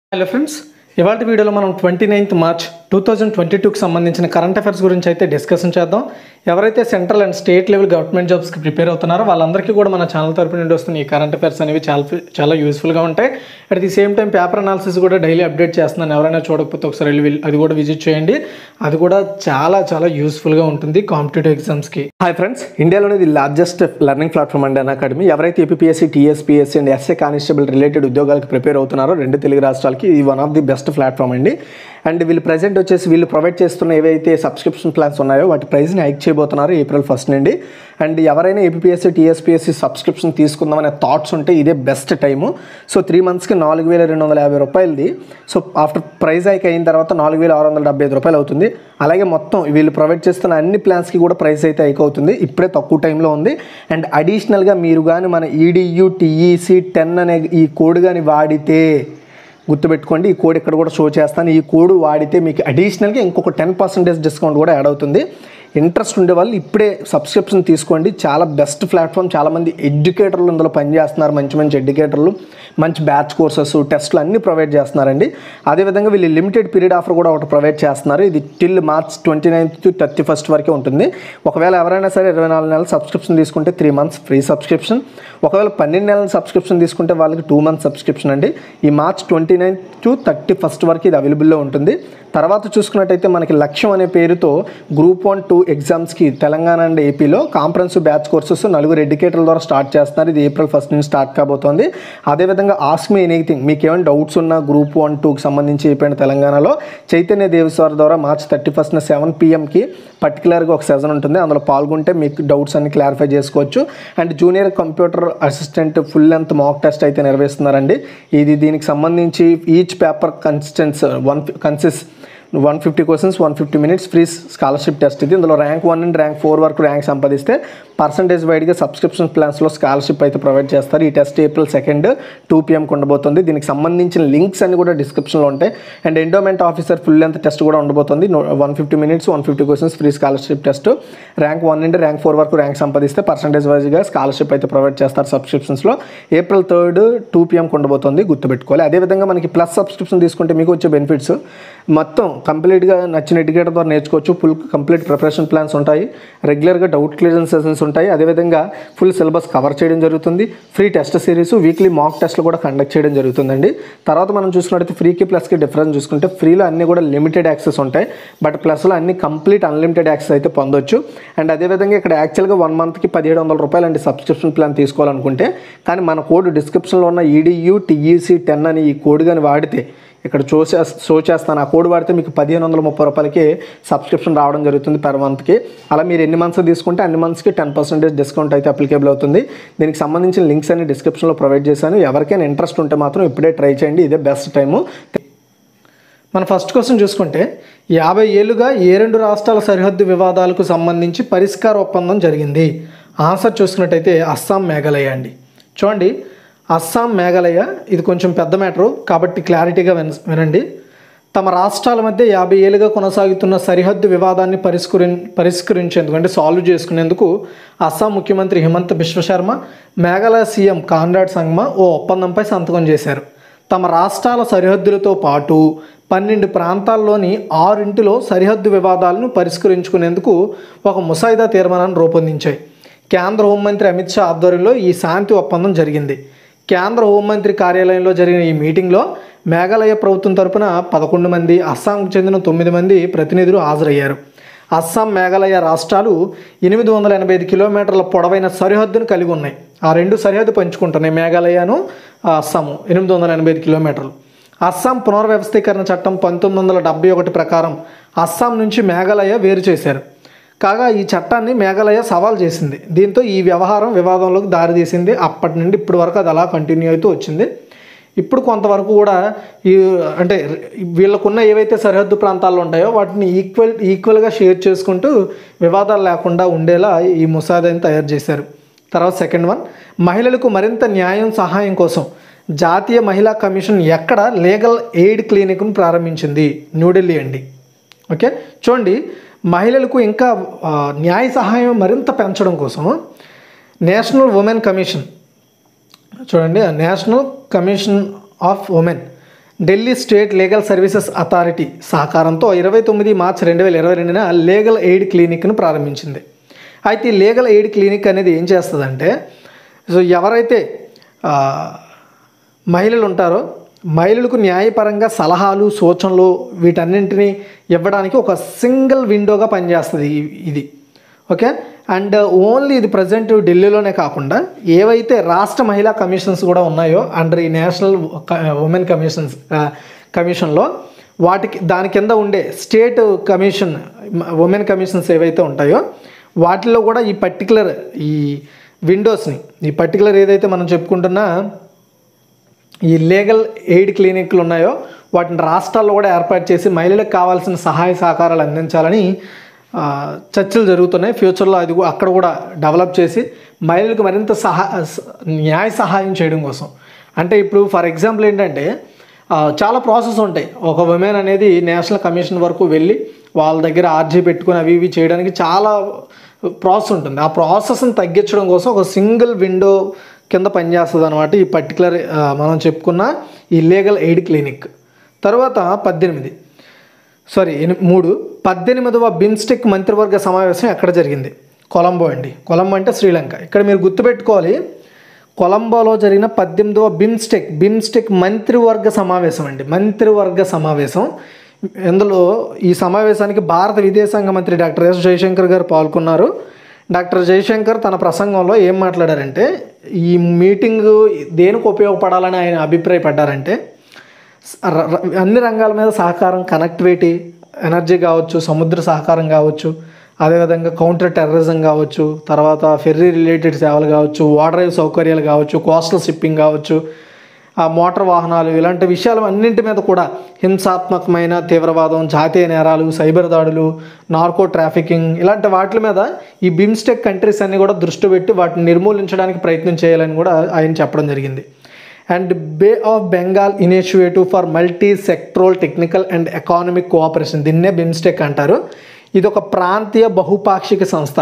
hello friends ఇవాళ వీడియోలో మనం twenty ninth March two thousand twenty టూకి సంబంధించిన కరెంట్ అఫైర్స్ గురించి అయితే డిస్కషన్ చేద్దాం ఎవరైతే central and state level government జాబ్స్కి ప్రిపేర్ అవుతున్నారో వాళ్ళందరికీ కూడా మన ఛానల్ తరపు నుండి వస్తున్న ఈ కరెంట్ అఫైర్స్ అనేవి చాలా చాలా యూస్ఫుల్గా ఉంటాయి at the same time paper analysis కూడా డైలీ అప్డేట్ చేస్తున్నాను ఎవరైనా చూడకపోతే ఒకసారి వెళ్ళి వెళ్ళి- అది కూడా విజిట్ చేయండి అది కూడా చాలా చాలా యూస్ఫుల్గా ఉంటుంది కాంపిటేటివ్ ఎగ్జామ్స్కి హాయ్ ఫ్రెండ్స్ ఇండియాలోని ది లార్జెస్ట్ లెర్నింగ్ ప్లాట్ఫామ్ అండి అన్ అకాడమీ ఎవరైతే APSC TSPSC and SA constable related ఉద్యోగాలకు ప్రిపేర్ అవుతున్నారో రెండు తెలుగు రాష్ట్రాలకి ఇది one of the best platform అండి అండ్ వీళ్ళు ప్రజెంట్ వచ్చేసి వీళ్ళు ప్రొవైడ్ చేస్తున్న ఏవైతే సబ్స్క్రిప్షన్ ప్లాన్స్ ఉన్నాయో వాటి ప్రైస్ని హైక్ చేయబోతున్నారు ఏప్రిల్ ఫస్ట్ నుండి అండ్ ఎవరైనా ఏపీఎస్సీ టీఎస్పీఎస్సీ సబ్స్క్రిప్షన్ తీసుకుందామనే థాట్స్ ఉంటే ఇదే బెస్ట్ టైము సో త్రీ మంత్స్కి నాలుగు వేల రెండు వందల యాభై రూపాయలది సో ఆఫ్టర్ ప్రైస్ హైక్ అయిన తర్వాత నాలుగు వేల ఆరు వందల డెబ్బై ఐదు రూపాయలు అవుతుంది అలాగే మొత్తం వీళ్ళు ప్రొవైడ్ చేస్తున్న అన్ని ప్లాన్స్కి కూడా ప్రైస్ అయితే హైక్ అవుతుంది ఇప్పుడే తక్కువ టైంలో ఉంది అండ్ అడిషనల్గా మీరు కానీ మన ఈడియు టీఈసీ టెన్ అనే ఈ కోడ్ కానీ వాడితే గుర్తుపెట్టుకోండి ఈ కోడ్ ఇక్కడ కూడా షో చేస్తాను ఈ కోడ్ వాడితే మీకు అడిషనల్గా ఇంకొక టెన్ పర్సెంటేజ్ డిస్కౌంట్ కూడా యాడ్ అవుతుంది ఇంట్రెస్ట్ ఉండే వాళ్ళు ఇప్పుడే సబ్స్క్రిప్షన్ తీసుకోండి చాలా బెస్ట్ ప్లాట్ఫామ్ చాలామంది ఎడ్యుకేటర్లు ఇందులో పనిచేస్తున్నారు మంచి మంచి ఎడ్యుకేటర్లు మంచి బ్యాచ్ కోర్సెస్ టెస్ట్లు అన్నీ ప్రొవైడ్ చేస్తున్నారండి అదేవిధంగా వీళ్ళు లిమిటెడ్ పీరియడ్ ఆఫర్ కూడా ఒకటి ప్రొవైడ్ చేస్తున్నారు ఇది till March twenty ninth to thirty first వరకే ఉంటుంది ఒకవేళ ఎవరైనా సరే ఇరవై నాలుగు నెలల సబ్స్క్రిప్షన్ తీసుకుంటే త్రీ మంత్స్ ఫ్రీ సబ్స్క్రిప్షన్ ఒకవేళ పన్నెండు నెలల సబ్స్క్రిప్షన్ తీసుకుంటే వాళ్ళకి టూ మంత్స్ సబ్స్క్రిప్షన్ అండి ఈ March twenty ninth to thirty first వరకు ఇది అవైలబుల్లో ఉంటుంది తర్వాత చూసుకున్నట్టయితే మనకి లక్ష్యం అనే పేరుతో గ్రూప్ వన్ టూ ఎగ్జామ్స్కి తెలంగాణ అండ్ ఏపీలో కాంప్రహెన్సివ్ బ్యాచ్ కోర్సెస్ నలుగురు ఎడ్యుకేటర్ల ద్వారా స్టార్ట్ చేస్తున్నారు ఇది ఏప్రిల్ ఫస్ట్ నుంచి స్టార్ట్ కాబోతోంది అదేవిధంగా ఆస్క్ మీ ఎనీథింగ్ మీకు ఏమైనా డౌట్స్ ఉన్నా గ్రూప్ వన్ టూకి సంబంధించి అయిపోయిన తెలంగాణలో చైతన్య దేవస్వార్ ద్వారా మార్చ్ థర్టీ ఫస్ట్న సెవెన్ పిఎంకి పర్టికులర్గా ఒక సెషన్ ఉంటుంది అందులో పాల్గొంటే మీకు డౌట్స్ అన్ని క్లారిఫై చేసుకోవచ్చు and junior computer assistant full length mock test అయితే నిర్వహిస్తున్నారండి ఇది దీనికి సంబంధించి ఈచ్ పేపర్ కన్సిస్టెన్స్ వన్ కన్సిస్ one fifty questions one fifty minutes free scholarship test ఇది ఇందులో rank one and rank four వరకు ర్యాంక్ సంపాదిస్తే పర్సంటేజ్ వైడ్గా సబ్స్క్రిప్షన్ ప్లాన్స్లో స్కాలర్షిప్ అయితే ప్రొవైడ్ చేస్తారు ఈ టెస్ట్ ఏప్రిల్ సెకండ్ టూ పిఎంకి ఉండబోతుంది దీనికి సంబంధించిన లింక్స్ అన్ని కూడా డిస్క్రిప్షన్లో ఉంటాయి and endowment officer full length test కూడా ఉండబోతుంది one fifty minutes one fifty questions free scholarship test rank one నుండి ర్యాంక్ ఫోర్ వరకు ర్యాంక్ సంపాదిస్తే పర్సంటేజ్ వైజ్గా స్కాలర్షిప్ అయితే ప్రొవైడ్ చేస్తారు సబ్స్క్రిప్షన్స్లో ఏప్రిల్ థర్డ్ టూ పిఎంకి ఉండబోతుంది గుర్తుపెట్టుకోవాలి అదేవిధంగా మనకి ప్లస్ సబ్స్క్రిప్షన్ తీసుకుంటే మీకు వచ్చే బెనిఫిట్స్ మొత్తం కంప్లీట్గా నచ్చిన ఎడ్యుకేటర్ ద్వారా నేర్చుకోవచ్చు ఫుల్ కంప్లీట్ ప్రిపరేషన్ ప్లాన్స్ ఉంటాయి రెగ్యులర్గా డౌట్ క్లియరెన్స్ సెషన్స్ ఉంటాయి అదేవిధంగా ఫుల్ సిలబస్ కవర్ చేయడం జరుగుతుంది free test series weekly mock టెస్ట్లు కూడా కండక్ట్ చేయడం జరుగుతుందండి తర్వాత మనం చూసుకున్నట్టయితే ఫ్రీకి ప్లస్కి డిఫరెన్స్ చూసుకుంటే ఫ్రీలో అన్ని కూడా లిమిటెడ్ యాక్సెస్ ఉంటాయి బట్ ప్లస్లో అన్ని కంప్లీట్ అన్లిమిటెడ్ యాక్సెస్ అయితే పొందొచ్చు అండ్ అదేవిధంగా ఇక్కడ యాక్చువల్గా వన్ మంత్కి పదిహేడు వందల రూపాయలు అండి సబ్స్క్రిప్షన్ ప్లాన్ తీసుకోవాలనుకుంటే కానీ మన కోడ్ డిస్క్రిప్షన్లో ఉన్న ఈడియు టీఈసీ టెన్ అని ఈ కోడ్ కానీ వాడితే ఇక్కడ షో చేస్ షో చేస్తాను ఆ కోడ్ వాడితే మీకు పదిహేను వందల ముప్పై రూపాయలకి సబ్స్క్రిప్షన్ రావడం జరుగుతుంది పర్ మంత్కి అలా మీరు ఎన్ని మంత్స్ తీసుకుంటే అన్ని మంత్స్కి టెన్ పర్సెంటేజ్ డిస్కౌంట్ అయితే అప్లికేబుల్ అవుతుంది దీనికి సంబంధించిన లింక్స్ అన్ని డిస్క్రిప్షన్లో ప్రొవైడ్ చేశాను ఎవరికైనా ఇంట్రెస్ట్ ఉంటే మాత్రం ఇప్పుడే ట్రై చేయండి ఇదే బెస్ట్ టైము మన ఫస్ట్ క్వశ్చన్ చూసుకుంటే యాభై ఏళ్ళుగా ఏ రెండు రాష్ట్రాల సరిహద్దు వివాదాలకు సంబంధించి పరిష్కార ఒప్పందం జరిగింది ఆన్సర్ చూసుకున్నట్టయితే అస్సాం మేఘాలయ అండి చూడండి అస్సాం మేఘాలయ ఇది కొంచెం పెద్ద మ్యాటరు కాబట్టి క్లారిటీగా విన వినండి తమ రాష్ట్రాల మధ్య యాభై ఏళ్ళుగా కొనసాగుతున్న సరిహద్దు వివాదాన్ని పరిష్కరి పరిష్కరించేందుకు అంటే సాల్వ్ చేసుకునేందుకు అస్సాం ముఖ్యమంత్రి హిమంత్ బిశ్వశర్మ మేఘాలయ సీఎం కాన్రాడ్ సంగ్మా ఓ ఒప్పందంపై సంతకం చేశారు తమ రాష్ట్రాల సరిహద్దులతో పాటు పన్నెండు ప్రాంతాల్లోని ఆరింటిలో సరిహద్దు వివాదాలను పరిష్కరించుకునేందుకు ఒక ముసాయిదా తీర్మానాన్ని రూపొందించాయి కేంద్ర హోంమంత్రి అమిత్ షా ఆధ్వర్యంలో ఈ శాంతి ఒప్పందం జరిగింది కేంద్ర హోంమంత్రి కార్యాలయంలో జరిగిన ఈ మీటింగ్లో మేఘాలయ ప్రభుత్వం తరపున పదకొండు మంది అస్సాంకు చెందిన తొమ్మిది మంది ప్రతినిధులు హాజరయ్యారు అస్సాం మేఘాలయ రాష్ట్రాలు ఎనిమిది వందల ఎనభై ఐదు కిలోమీటర్ల పొడవైన సరిహద్దును కలిగి ఉన్నాయి ఆ రెండు సరిహద్దు పంచుకుంటున్నాయి మేఘాలయను ఆ అస్సాము ఎనిమిది వందల ఎనభై ఐదు కిలోమీటర్లు అస్సాం పునర్వ్యవస్థీకరణ చట్టం పంతొమ్మిది వందల డెబ్బై ఒకటి ప్రకారం అస్సాం నుంచి మేఘాలయ వేరు చేశారు కాగా ఈ చట్టాన్ని మేఘాలయ సవాల్ చేసింది దీంతో ఈ వ్యవహారం వివాదంలోకి దారితీసింది అప్పటి నుండి ఇప్పటి వరకు అది అలా కంటిన్యూ అవుతూ వచ్చింది ఇప్పుడు కొంతవరకు కూడా ఈ అంటే వీళ్ళకున్న ఏవైతే సరిహద్దు ప్రాంతాల్లో ఉంటాయో వాటిని ఈక్వల్ ఈక్వల్గా షేర్ చేసుకుంటూ వివాదాలు లేకుండా ఉండేలా ఈ ముసాదాని తయారు చేశారు తర్వాత సెకండ్ వన్ మహిళలకు మరింత న్యాయం సహాయం కోసం జాతీయ మహిళా కమిషన్ ఎక్కడ లీగల్ ఎయిడ్ క్లినిక్ను ప్రారంభించింది న్యూఢిల్లీ అండి ఓకే చూడండి మహిళలకు ఇంకా ఆ, న్యాయ సహాయం మరింత పెంచడం కోసం నేషనల్ ఉమెన్ కమిషన్ చూడండి national commission of women Delhi state legal services authority సహకారంతో ఇరవై తొమ్మిది మార్చి రెండు వేల ఇరవై రెండున లీగల్ ఎయిడ్ క్లినిక్ను ప్రారంభించింది అయితే ఈ లీగల్ ఎయిడ్ క్లినిక్ అనేది ఏం చేస్తుందంటే సో ఎవరైతే ఆ, మహిళలు ఉంటారో మహిళలకు న్యాయపరంగా సలహాలు సూచనలు వీటన్నింటినీ ఇవ్వడానికి ఒక సింగిల్ విండోగా పనిచేస్తుంది ఈ- ఇది ఓకే అండ్ ఓన్లీ ఇది ప్రజెంట్ ఢిల్లీలోనే కాకుండా ఏవైతే రాష్ట్ర మహిళా కమిషన్స్ కూడా ఉన్నాయో అండర్ ఈ నేషనల్ ఉమెన్ కమిషన్స్ కమిషన్లో వాటికి దాని కింద ఉండే స్టేట్ కమిషన్ ఉమెన్ కమిషన్స్ ఏవైతే ఉంటాయో వాటిలో కూడా ఈ పర్టికులర్ ఈ విండోస్ని ఈ పర్టికులర్ ఏదైతే మనం చెప్పుకుంటున్నా ఈ లీగల్ ఎయిడ్ క్లినిక్లు ఉన్నాయో వాటిని రాష్ట్రాల్లో కూడా ఏర్పాటు చేసి మహిళలకు కావాల్సిన సహాయ సహకారాలు అందించాలని ఆ, చర్చలు జరుగుతున్నాయి ఫ్యూచర్లో అది కూ- అక్కడ కూడా డెవలప్ చేసి మహిళలకు మరింత సహా స- న్యాయ సహాయం చేయడం కోసం అంటే ఇప్పుడు ఫర్ ఎగ్జాంపుల్ ఏంటంటే ఆ, చాలా ప్రాసెస్ ఉంటాయి ఒక ఉమెన్ అనేది నేషనల్ కమిషన్ వరకు వెళ్ళి వాళ్ళ దగ్గర ఆర్జీ పెట్టుకొని అవి ఇవి చేయడానికి చాలా ప్రాసెస్ ఉంటుంది ఆ ప్రాసెస్ని తగ్గించడం కోసం ఒక సింగిల్ విండో కింద పనిచేస్తుంది అనమాట ఈ పర్టికులర్ మనం చెప్పుకున్న ఈ లీగల్ ఎయిడ్ క్లినిక్ తర్వాత పద్దెనిమిది సారీ ఎని- మూడు పద్దెనిమిదవ బిమ్స్టెక్ మంత్రివర్గ సమావేశం ఎక్కడ జరిగింది కొలంబో అండి కొలంబో అంటే శ్రీలంక ఇక్కడ మీరు గుర్తుపెట్టుకోవాలి కొలంబోలో జరిగిన పద్దెనిమిదవ బిమ్స్టెక్ బిమ్స్టెక్ మంత్రివర్గ సమావేశం అండి మంత్రివర్గ సమావేశం ఇందులో ఈ సమావేశానికి భారత విదేశాంగ మంత్రి డాక్టర్ ఎస్ జయశంకర్ గారు పాల్గొన్నారు డాక్టర్ జయశంకర్ తన ప్రసంగంలో ఏం మాట్లాడారంటే ఈ మీటింగ్ దేనికి ఉపయోగపడాలని ఆయన అభిప్రాయపడ్డారంటే ర- ర- అన్ని రంగాల మీద సహకారం కనెక్టివిటీ ఎనర్జీ కావచ్చు సముద్ర సహకారం కావచ్చు అదేవిధంగా కౌంటర్ టెర్రరిజం కావచ్చు తర్వాత ఫెర్రీ రిలేటెడ్ సేవలు కావచ్చు వాటర్ సౌకర్యాలు కావచ్చు కోస్టల్ షిప్పింగ్ కావచ్చు ఆ మోటార్ వాహనాలు ఇలాంటి విషయాలు అన్నింటి మీద కూడా హింసాత్మకమైన తీవ్రవాదం జాతీయ నేరాలు సైబర్ దాడులు నార్కో ట్రాఫికింగ్ ఇలాంటి వాటి మీద ఈ బిమ్స్టెక్ కంట్రీస్ అన్ని కూడా దృష్టి పెట్టి వాటిని నిర్మూలించడానికి ప్రయత్నం చేయాలని కూడా ఆయన చెప్పడం జరిగింది and bay of Bengal initiative for multi sectoral technical and economic cooperation దీన్నే బిమ్స్టెక్ అంటారు ఇది ఒక ప్రాంతీయ బహుపాక్షిక సంస్థ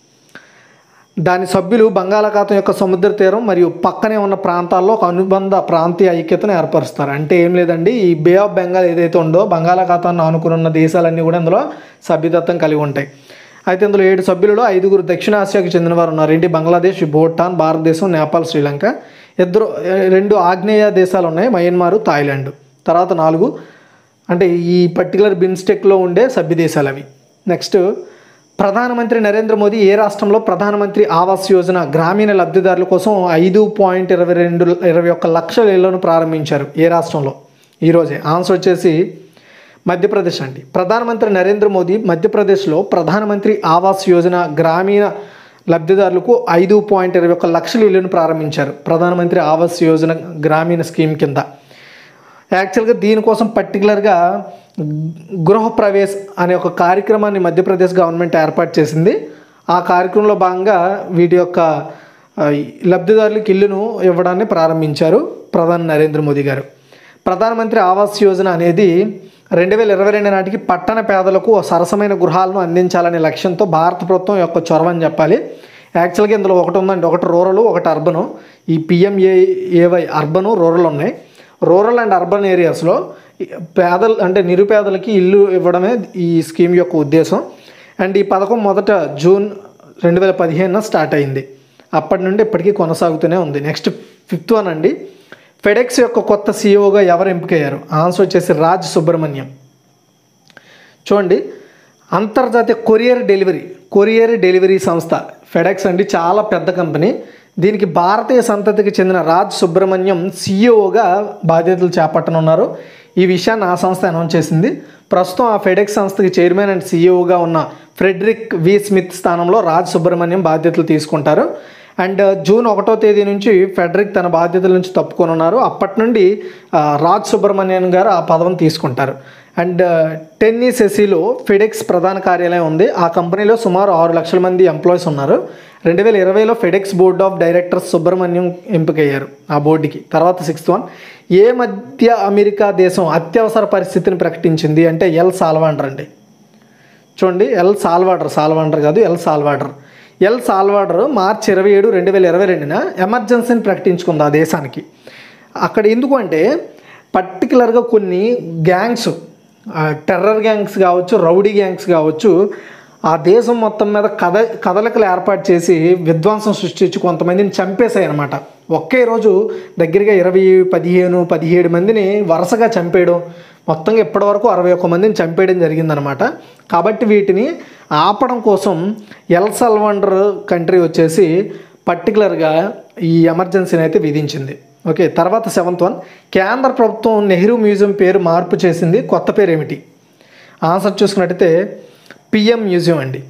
దాని సభ్యులు బంగాళాఖాతం యొక్క సముద్ర తీరం మరియు పక్కనే ఉన్న ప్రాంతాల్లో ఒక అనుబంధ ప్రాంతీయ ఐక్యతను ఏర్పరుస్తారు అంటే ఏం లేదండి ఈ బే ఆఫ్ బెంగాల్ ఏదైతే ఉందో బంగాళాఖాతాన్ని ఆనుకుని ఉన్న దేశాలన్నీ కూడా ఇందులో సభ్యతత్వం కలిగి ఉంటాయి అయితే ఇందులో ఏడు సభ్యులలో ఐదుగురు దక్షిణాసియాకు చెందినవారు ఉన్నారు ఏంటి బంగ్లాదేశ్ భూటాన్ భారతదేశం నేపాల్ శ్రీలంక ఇద్దరు రెండు ఆగ్నేయ దేశాలు ఉన్నాయి మయన్మార్ థాయిలాండ్ తర్వాత నాలుగు అంటే ఈ పర్టికులర్ బిమ్స్టెక్లో ఉండే సభ్య దేశాలు అవి నెక్స్ట్ ప్రధానమంత్రి నరేంద్ర మోదీ ఏ రాష్ట్రంలో ప్రధానమంత్రి ఆవాస్ యోజన గ్రామీణ లబ్ధిదారుల కోసం ఐదు పాయింట్ ఇరవై రెండు ఇరవై ఒక్క లక్షల ఇళ్లను ప్రారంభించారు ఏ రాష్ట్రంలో ఈరోజే ఆన్సర్ వచ్చేసి మధ్యప్రదేశ్ అండి ప్రధానమంత్రి నరేంద్ర మోదీ మధ్యప్రదేశ్లో ప్రధానమంత్రి ఆవాస్ యోజన గ్రామీణ లబ్ధిదారులకు ఐదు పాయింట్ ఇరవై ఒక్క లక్షల ఇళ్లను ప్రారంభించారు ప్రధానమంత్రి ఆవాస్ యోజన గ్రామీణ స్కీమ్ కింద యాక్చువల్గా దీనికోసం పర్టికులర్గా గృహప్రవేశ్ అనే ఒక కార్యక్రమాన్ని మధ్యప్రదేశ్ గవర్నమెంట్ ఏర్పాటు చేసింది ఆ కార్యక్రమంలో భాగంగా వీటి యొక్క ఆ, లబ్ధిదారులకు ఇల్లును ఇవ్వడాన్ని ప్రారంభించారు ప్రధాని నరేంద్ర మోదీ గారు ప్రధానమంత్రి ఆవాస్ యోజన అనేది రెండు వేల ఇరవై రెండు నాటికి పట్టణ పేదలకు ఓ సరసమైన గృహాలను అందించాలనే లక్ష్యంతో భారత ప్రభుత్వం యొక్క చొరవ అని చెప్పాలి యాక్చువల్గా ఇందులో ఒకటి ఉందండి ఒకటి రూరల్ ఒకటి అర్బను ఈ పిఎంఏఏవై అర్బను రూరల్ ఉన్నాయి రూరల్ అండ్ అర్బన్ ఏరియాస్లో పేదలు అంటే నిరుపేదలకి ఇల్లు ఇవ్వడమే ఈ స్కీమ్ యొక్క ఉద్దేశం అండ్ ఈ పథకం మొదట జూన్ రెండు వేల పదిహేనున స్టార్ట్ అయింది అప్పటి నుండి ఇప్పటికీ కొనసాగుతూనే ఉంది నెక్స్ట్ ఫిఫ్త్ వన్ అండి ఫెడెక్స్ యొక్క కొత్త సీఈఓగా ఎవరు ఎంపికయ్యారు ఆన్సర్ వచ్చేసి రాజ్ సుబ్రహ్మణ్యం చూడండి అంతర్జాతీయ కొరియర్ డెలివరీ కొరియర్ డెలివరీ సంస్థ ఫెడెక్స్ అండి చాలా పెద్ద కంపెనీ దీనికి భారతీయ సంతతికి చెందిన రాజ్ సుబ్రహ్మణ్యం సీఈఓగా బాధ్యతలు చేపట్టనున్నారు ఈ విషయాన్ని ఆ సంస్థ అనౌన్స్ చేసింది ప్రస్తుతం ఆ ఫెడెక్స్ సంస్థకి చైర్మన్ అండ్ సీఈఓగా ఉన్న ఫ్రెడరిక్ వి స్మిత్ స్థానంలో రాజ్ సుబ్రహ్మణ్యం బాధ్యతలు తీసుకుంటారు అండ్ జూన్ ఒకటో తేదీ నుంచి ఫెడరిక్ తన బాధ్యతల నుంచి తప్పుకొని ఉన్నారు అప్పటి నుండి ఆ, రాజ్ సుబ్రహ్మణ్యన్ గారు ఆ పదవిని తీసుకుంటారు అండ్ టెన్నిస్ ఎస్సీలో ఫెడెక్స్ ప్రధాన కార్యాలయం ఉంది ఆ కంపెనీలో సుమారు ఆరు లక్షల మంది ఎంప్లాయీస్ ఉన్నారు రెండు వేల ఇరవైలో FedEx board of directors Subrahmanyam ఎంపికయ్యారు ఆ బోర్డుకి తర్వాత సిక్స్త్ వన్ ఏ మధ్య అమెరికా దేశం అత్యవసర పరిస్థితిని ప్రకటించింది అంటే ఎల్ సాల్వాండర్ అండి చూడండి ఎల్ సాల్వాడర్ సాల్వాండర్ కాదు ఎల్ సాల్వాడర్ ఎల్ సాల్వాడర్ మార్చి ఇరవై ఏడు రెండు వేల ఇరవై రెండున ఎమర్జెన్సీని ప్రకటించుకుంది ఆ దేశానికి అక్కడ ఎందుకు అంటే పర్టికులర్గా కొన్ని గ్యాంగ్స్ టెర్రర్ గ్యాంగ్స్ కావచ్చు రౌడీ గ్యాంగ్స్ కావచ్చు ఆ దేశం మొత్తం మీద కథ కదలికలు ఏర్పాటు చేసి విధ్వంసం సృష్టించి కొంతమందిని చంపేశాయి అనమాట ఒకే రోజు దగ్గరగా ఇరవై పదిహేను పదిహేడు మందిని వరుసగా చంపేయడం మొత్తంగా ఇప్పటివరకు అరవై ఒక్క మందిని చంపేయడం జరిగిందనమాట కాబట్టి వీటిని ఆపడం కోసం ఎల్ సల్వండర్ కంట్రీ వచ్చేసి పర్టికులర్గా ఈ ఎమర్జెన్సీని అయితే విధించింది ఓకే తర్వాత సెవెంత్ వన్ కేంద్ర ప్రభుత్వం నెహ్రూ మ్యూజియం పేరు మార్పు చేసింది కొత్త పేరు ఏమిటి ఆన్సర్ చూసుకున్నట్టయితే పిఎం మ్యూజియం అండి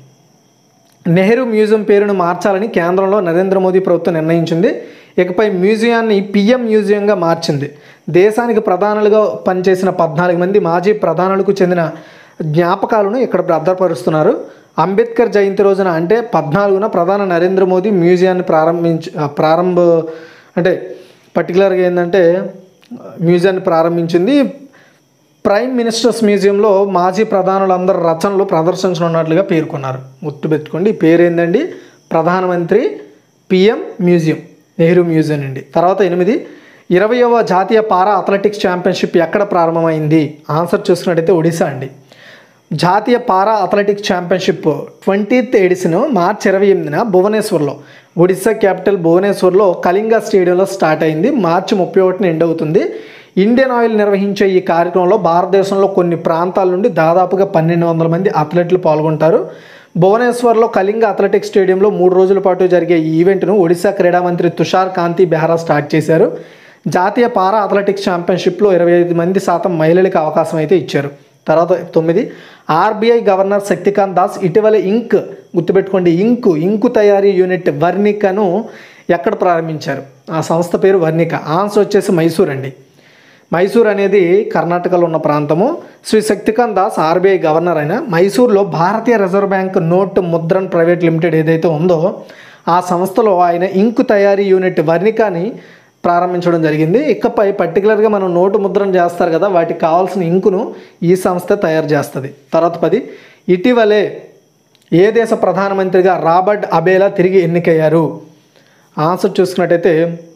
నెహ్రూ మ్యూజియం పేరును మార్చాలని కేంద్రంలో నరేంద్ర మోదీ ప్రభుత్వం నిర్ణయించింది ఇకపై మ్యూజియాన్ని పిఎం మ్యూజియంగా మార్చింది దేశానికి ప్రధానులుగా పనిచేసిన పద్నాలుగు మంది మాజీ ప్రధానులకు చెందిన జ్ఞాపకాలను ఇక్కడ భద్రపరుస్తున్నారు అంబేద్కర్ జయంతి రోజున అంటే పద్నాలుగున ప్రధాని నరేంద్ర మోదీ మ్యూజియాన్ని ప్రారంభించి ఆ, ప్రారంభ అంటే పర్టికులర్గా ఏంటంటే మ్యూజియాన్ని ప్రారంభించింది ప్రైమ్ మినిస్టర్స్ మ్యూజియంలో మాజీ ప్రధానులందరి రచనలు ప్రదర్శించనున్నట్లుగా పేర్కొన్నారు గుర్తుపెట్టుకోండి ఈ పేరు ఏందండి ప్రధానమంత్రి పిఎం మ్యూజియం నెహ్రూ మ్యూజియం అండి తర్వాత ఎనిమిది ఇరవయవ జాతీయ పారా అథ్లెటిక్స్ ఛాంపియన్షిప్ ఎక్కడ ప్రారంభమైంది ఆన్సర్ చూసుకున్నట్టయితే ఒడిశా అండి జాతీయ para athletics championship twentieth edition మార్చి ఇరవై ఎనిమిదిన భువనేశ్వర్లో ఒడిశా క్యాపిటల్ భువనేశ్వర్లో కళింగ స్టేడియంలో స్టార్ట్ అయింది మార్చి ముప్పై ఒకటిన ఎండ్ అవుతుంది ఇండియన్ ఆయిల్ నిర్వహించే ఈ కార్యక్రమంలో భారతదేశంలో కొన్ని ప్రాంతాల నుండి దాదాపుగా పన్నెండు వందల మంది అథ్లెట్లు పాల్గొంటారు భువనేశ్వర్లో కళింగ అథ్లెటిక్స్ స్టేడియంలో మూడు రోజుల పాటు జరిగే ఈ ఈవెంట్ను ఒడిశా క్రీడా మంత్రి తుషార్ కాంతి బెహ్రా స్టార్ట్ చేశారు జాతీయ పారా అథ్లెటిక్స్ ఛాంపియన్షిప్లో ఇరవై ఐదు మంది శాతం మహిళలకు అవకాశం అయితే ఇచ్చారు తర్వాత తొమ్మిది ఆర్బీఐ గవర్నర్ శక్తికాంత్ దాస్ ఇటీవల ఇంక్ గుర్తుపెట్టుకోండి ఇంకు ఇంకు తయారీ యూనిట్ వర్ణికను ఎక్కడ ప్రారంభించారు ఆ సంస్థ పేరు వర్ణిక ఆన్సర్ వచ్చేసి మైసూర్ అండి మైసూర్ అనేది కర్ణాటకలో ఉన్న ప్రాంతము శ్రీ శక్తికాంత్ దాస్ ఆర్బీఐ గవర్నర్ అయిన మైసూర్లో Bharatiya reserve bank note Mudran private limited ఏదైతే ఉందో ఆ సంస్థలో ఆయన ఇంకు తయారీ యూనిట్ వర్ణికాని ప్రారంభించడం జరిగింది ఇకపై పర్టికులర్గా మనం నోటు ముద్రణ చేస్తారు కదా వాటికి కావాల్సిన ఇంకును ఈ సంస్థ తయారు చేస్తుంది తర్వాత పది ఇటీవలే ఏ దేశ ప్రధానమంత్రిగా రాబర్ట్ అబేలా తిరిగి ఎన్నికయ్యారు ఆన్సర్ చూసుకున్నట్టయితే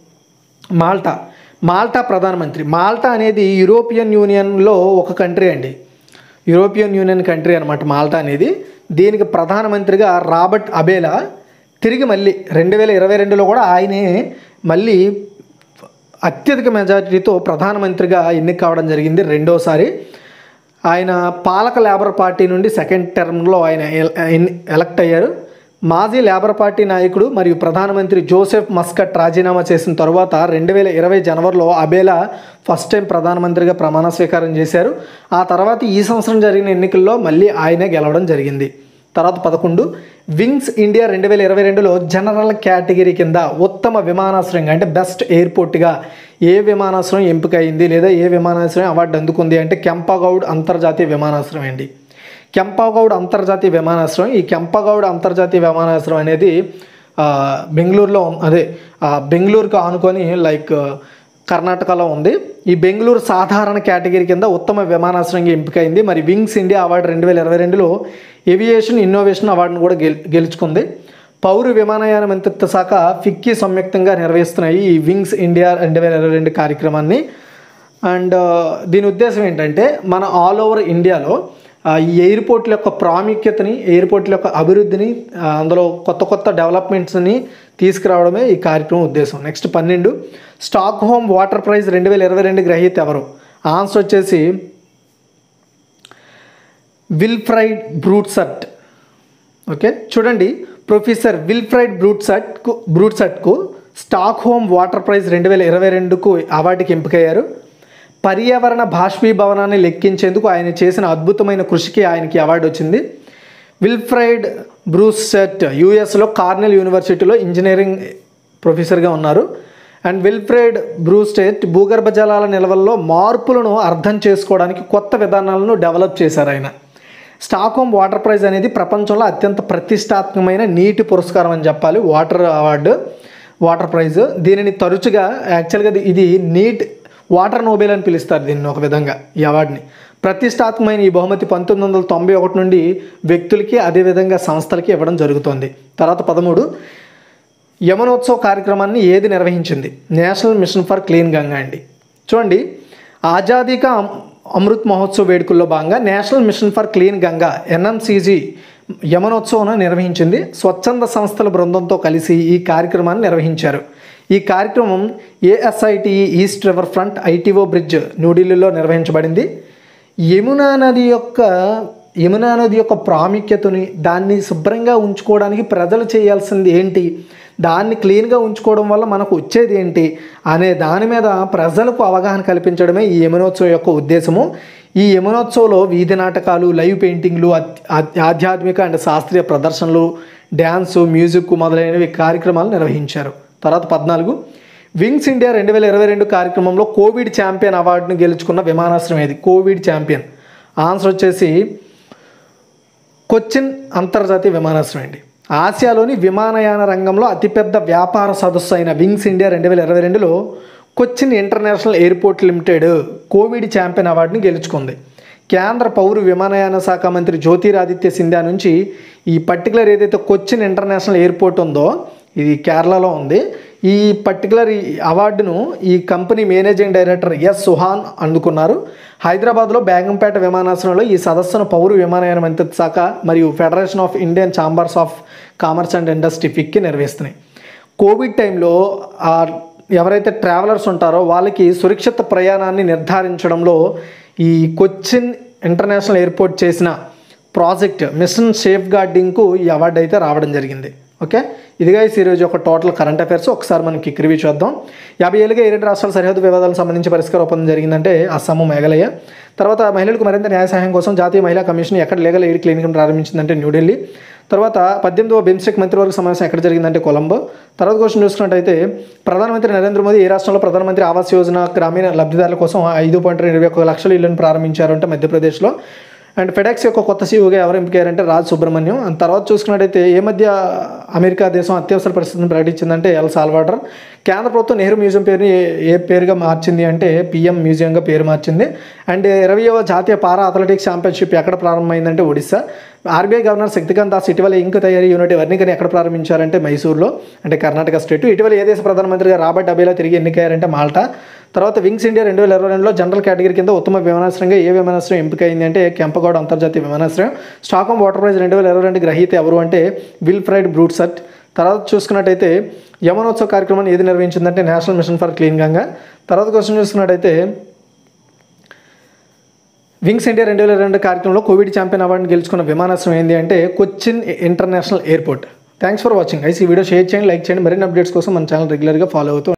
మాల్టా మాల్టా ప్రధానమంత్రి మాల్టా అనేది యూరోపియన్ యూనియన్లో ఒక కంట్రీ అండి యూరోపియన్ యూనియన్ కంట్రీ అనమాట మాల్టా అనేది దీనికి ప్రధానమంత్రిగా రాబర్ట్ అబేలా తిరిగి మళ్ళీ రెండు వేల ఇరవై రెండులో కూడా ఆయనే మళ్ళీ అత్యధిక మెజారిటీతో ప్రధానమంత్రిగా ఎన్నిక కావడం జరిగింది రెండోసారి ఆయన పాలక లేబర్ పార్టీ నుండి సెకండ్ టర్మ్లో ఆయన ఎల్- ఎన్- ఎలక్ట్ అయ్యారు మాజీ లేబర్ పార్టీ నాయకుడు మరియు ప్రధానమంత్రి జోసెఫ్ మస్కట్ రాజీనామా చేసిన తరువాత రెండు వేల ఇరవై జనవరిలో అబేలా ఫస్ట్ టైం ప్రధానమంత్రిగా ప్రమాణ స్వీకారం చేశారు ఆ తర్వాత ఈ సంవత్సరం జరిగిన ఎన్నికల్లో మళ్ళీ ఆయనే గెలవడం జరిగింది తర్వాత పదకొండు వింగ్స్ ఇండియా రెండు వేల ఇరవై రెండులో జనరల్ కేటగిరీ కింద ఉత్తమ విమానాశ్రయంగా అంటే బెస్ట్ ఎయిర్పోర్ట్గా ఏ విమానాశ్రయం ఎంపిక అయింది లేదా ఏ విమానాశ్రయం అవార్డు అందుకుంది అంటే కెంపగౌడ్ అంతర్జాతీయ విమానాశ్రయం అండి కెంపగౌడ్ అంతర్జాతీయ విమానాశ్రయం ఈ కెంపగౌడ్ అంతర్జాతీయ విమానాశ్రయం అనేది ఆ, బెంగళూరులో ఉం- అదే ఆ, బెంగళూరుకు ఆనుకొని లైక్ కర్ణాటకలో ఉంది ఈ బెంగళూరు సాధారణ కేటగిరీ కింద ఉత్తమ విమానాశ్రయంగా ఎంపికైంది మరి వింగ్స్ ఇండియా అవార్డు రెండు వేల ఇరవై రెండులో ఏవియేషన్ ఇన్నోవేషన్ అవార్డును కూడా గెల్ గెలుచుకుంది పౌర విమానయాన మంత్రిత్వ శాఖ ఫిక్కీ సంయుక్తంగా నిర్వహిస్తున్నాయి ఈ వింగ్స్ ఇండియా రెండు వేల ఇరవై రెండు కార్యక్రమాన్ని అండ్ దీని ఉద్దేశం ఏంటంటే మన ఆల్ ఓవర్ ఇండియాలో ఆ, ఈ ఎయిర్పోర్ట్ల యొక్క ప్రాముఖ్యతని ఎయిర్పోర్ట్ల యొక్క అభివృద్ధిని ఆ, అందులో కొత్త కొత్త డెవలప్మెంట్స్ని తీసుకురావడమే ఈ కార్యక్రమం ఉద్దేశం నెక్స్ట్ పన్నెండు స్టాక్ హోమ్ వాటర్ ప్రైజ్ రెండు వేల ఇరవై రెండు గ్రహీత ఎవరు ఆన్సర్ వచ్చేసి విల్ఫ్రైడ్ బ్రూట్సర్ట్ ఓకే చూడండి ప్రొఫెసర్ విల్ఫ్రైడ్ బ్రూట్సట్కు బ్రూట్సట్కు స్టాక్ హోమ్ వాటర్ ప్రైజ్ రెండు వేల ఇరవై రెండుకు అవార్డుకి ఎంపికయ్యారు పర్యావరణ బాష్పీభవనాన్ని లెక్కించేందుకు ఆయన చేసిన అద్భుతమైన కృషికి ఆయనకి అవార్డు వచ్చింది విల్ఫ్రైడ్ బ్రూసెట్ యూఎస్లో కార్నెల్ యూనివర్సిటీలో ఇంజనీరింగ్ ప్రొఫెసర్గా ఉన్నారు అండ్ విల్ఫ్రెడ్ బ్రూస్టేట్ భూగర్భ జలాల నిల్వల్లో మార్పులను అర్థం చేసుకోవడానికి కొత్త విధానాలను డెవలప్ చేశారు ఆయన స్టాక్హోమ్ వాటర్ ప్రైజ్ అనేది ప్రపంచంలో అత్యంత ప్రతిష్టాత్మకమైన నీటి పురస్కారం అని చెప్పాలి వాటర్ అవార్డు వాటర్ ప్రైజ్ దీనిని తరచుగా యాక్చువల్గా ఇది నీట్ వాటర్ నోబెల్ అని పిలుస్తారు దీన్ని ఒక విధంగా ఈ అవార్డుని ప్రతిష్టాత్మకమైన ఈ బహుమతి పంతొమ్మిది వందల తొంభై ఒకటి నుండి వ్యక్తులకి అదేవిధంగా సంస్థలకి ఇవ్వడం జరుగుతుంది తర్వాత పదమూడు యమునోత్సవ్ కార్యక్రమాన్ని ఏది నిర్వహించింది national mission for clean Ganga అండి చూడండి ఆజాదీ కా అమ్- అమృత్ మహోత్సవ్ వేడుకల్లో భాగంగా national mission for clean Ganga NMCG యమనోత్సవం నిర్వహించింది స్వచ్ఛంద సంస్థల బృందంతో కలిసి ఈ కార్యక్రమాన్ని నిర్వహించారు ఈ కార్యక్రమం ASIT east river front ITO bridge న్యూఢిల్లీలో నిర్వహించబడింది యమునా నది యొక్క యమునా నది యొక్క ప్రాముఖ్యతని దాన్ని శుభ్రంగా ఉంచుకోవడానికి ప్రజలు చేయాల్సింది ఏంటి దాన్ని క్లీన్గా ఉంచుకోవడం వల్ల మనకు వచ్చేది ఏంటి అనే దాని మీద ప్రజలకు అవగాహన కల్పించడమే ఈ యమునోత్సవం యొక్క ఉద్దేశము ఈ యమునోత్సవంలో వీధి నాటకాలు లైవ్ పెయింటింగ్లు ఆధ్- ఆధ్- ఆధ్యాత్మిక అండ్ శాస్త్రీయ ప్రదర్శనలు డ్యాన్సు మ్యూజిక్ మొదలైనవి కార్యక్రమాలు నిర్వహించారు తర్వాత పద్నాలుగు వింగ్స్ ఇండియా రెండు వేల ఇరవై రెండు కార్యక్రమంలో కోవిడ్ ఛాంపియన్ అవార్డును గెలుచుకున్న విమానాశ్రయం ఏది కోవిడ్ ఛాంపియన్ ఆన్సర్ వచ్చేసి కొచ్చిన్ అంతర్జాతీయ విమానాశ్రయం అండి ఆసియాలోని విమానయాన రంగంలో అతిపెద్ద వ్యాపార సదస్సు అయిన వింగ్స్ ఇండియా రెండు వేల ఇరవై రెండులో Cochin international airport limited covid champion అవార్డుని గెలుచుకుంది కేంద్ర పౌర విమానయాన శాఖ మంత్రి జ్యోతిరాదిత్య సింధ్యా నుంచి ఈ పర్టికులర్ ఏదైతే కొచ్చిన్ ఇంటర్నేషనల్ ఎయిర్పోర్ట్ ఉందో ఇది కేరళలో ఉంది ఈ పర్టికులర్ ఈ అవార్డును ఈ company managing director S Suhan అందుకున్నారు హైదరాబాద్లో బేగంపేట విమానాశ్రయంలో ఈ సదస్సును పౌర విమానయాన మంత్రిత్వ శాఖ మరియు federation of Indian chambers of commerce and industry FICCI నిర్వహిస్తున్నాయి కోవిడ్ టైంలో ఆ ఎవరైతే ట్రావెలర్స్ ఉంటారో వాళ్ళకి సురక్షిత ప్రయాణాన్ని నిర్ధారించడంలో ఈ కొచ్చిన్ ఇంటర్నేషనల్ ఎయిర్పోర్ట్ చేసిన ప్రాజెక్ట్ మిషన్ సేఫ్ గార్డింగ్కు ఈ అవార్డు అయితే రావడం జరిగింది ఓకే ఇదిగా ఈ ఈరోజు ఒక టోటల్ కరెంట్ అఫైర్స్ ఒకసారి మనం క్విక్ రివ్యూ చూద్దాం యాభై ఏళ్ళుగా ఈ రెండు రాష్ట్రాల సరిహద్దు వివాదాలకు సంబంధించి పరిష్కార ఒప్పందం జరిగిందంటే అస్సాము మేఘాలయ తర్వాత మహిళలకు మరింత న్యాయ సహాయం కోసం జాతీయ మహిళా కమిషన్ ఎక్కడ లీగల్ ఎయిడ్ క్లినిక్ను ప్రారంభించిందంటే న్యూఢిల్లీ తర్వాత పద్దెనిమిదవ బిమ్స్టెక్ మంత్రివర్గ సమావేశం ఎక్కడ జరిగిందంటే కొలంబో తర్వాత క్వశ్చన్ చూసుకున్నట్టయితే ప్రధానమంత్రి నరేంద్ర మోదీ ఏ రాష్ట్రంలో ప్రధానమంత్రి ఆవాస్ యోజన గ్రామీణ లబ్ధిదారుల కోసం ఐదు పాయింట్ ఇరవై ఒక లక్షల ఇళ్లను ప్రారంభించారు అంటే మధ్యప్రదేశ్లో అండ్ ఫెడాక్స్ యొక్క కొత్త సీఈఓగా ఎవరు ఎంపికారంటే రాజ్ సుబ్రహ్మణ్యం అండ్ తర్వాత చూసుకున్నట్టయితే ఏ మధ్య అమెరికా దేశం అత్యవసర పరిస్థితిని ప్రకటించిందంటే ఎల్ సాల్వాటర్ కేంద్ర ప్రభుత్వం నెహ్రూ మ్యూజియం పేరుని ఏ- ఏ పేరుగా మార్చింది అంటే పిఎం మ్యూజియంగా పేరు మార్చింది అండ్ ఇరవయవ జాతీయ పారా అథ్లెటిక్స్ ఛాంపియన్షిప్ ఎక్కడ ప్రారంభమైందంటే ఒడిశా ఆర్బీఐ గవర్నర్ శక్తికాంత్ దాస్ ఇటీవల ఇంక్ తయారీ యూనిట్ వర్ణికని ఎక్కడ ప్రారంభించారంటే మైసూర్లో అంటే కర్ణాటక స్టేట్ ఇటీవల ఏ దేశ ప్రధానమంత్రిగా రాబర్ట్ అబేలా తిరిగి ఎన్నికయ్యారంటే మాల్టా తర్వాత వింగ్స్ ఇండియా రెండు వేల ఇరవై రెండులో జనరల్ కేటగిరీ కింద ఉత్తమ విమానాశ్రయంగా ఏ విమానాశ్రయం ఎంపికైంది అంటే కెంపగౌడ అంతర్జాతీయ విమానాశ్రయం స్టాక్హోమ్ వాటర్ ప్రైజ్ రెండు వేల ఇరవై రెండు గ్రహీత ఎవరు అంటే విల్ ఫ్రైడ్ బ్రూట్సర్ట్ తర్వాత చూసుకున్నట్టయితే యమనోత్సవ కార్యక్రమాన్ని ఏది నిర్వహించిందంటే national mission for clean Ganga తర్వాత క్వశ్చన్ చూసుకున్నట్టయితే వింగ్స్ ఇండియా రెండు వేల రెండు కార్యక్రమంలో కోవిడ్ ఛాంపియన్ అవార్డుని గెలుచుకున్న విమానాశ్రయం ఏంటి అంటే Cochin international airport thanks for watching ఐస్ ఈ వీడియో షేర్ చేయండి లైక్ చేయండి మరిన్ని అప్డేట్స్ కోసం మన ఛానల్ రెగ్యులర్గా ఫాలో అవుతూ